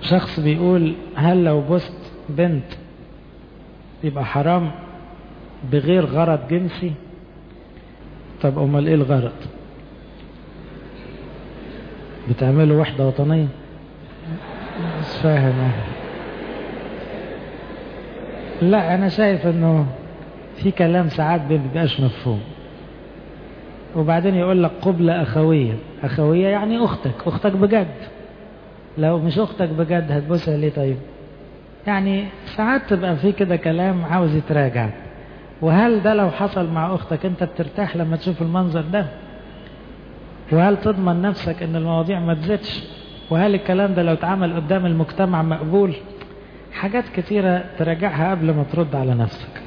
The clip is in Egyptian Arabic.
شخص بيقول هل لو بست بنت يبقى حرام بغير غرض جنسي طب امال ايه الغرض بتعملوا وحدة وطنية مش فاهم لا انا شايف انه في كلام ساعات بيبقاش مفهوم وبعدين يقول لك قبلة أخوية أخوية يعني أختك أختك بجد لو مش أختك بجد هتبوسها ليه طيب يعني ساعات تبقى في كده كلام عاوز يتراجع وهل ده لو حصل مع أختك أنت بترتاح لما تشوف المنظر ده وهل تضمن نفسك أن المواضيع ما تزيدش وهل الكلام ده لو اتعمل قدام المجتمع مقبول حاجات كتيرة تراجعها قبل ما ترد على نفسك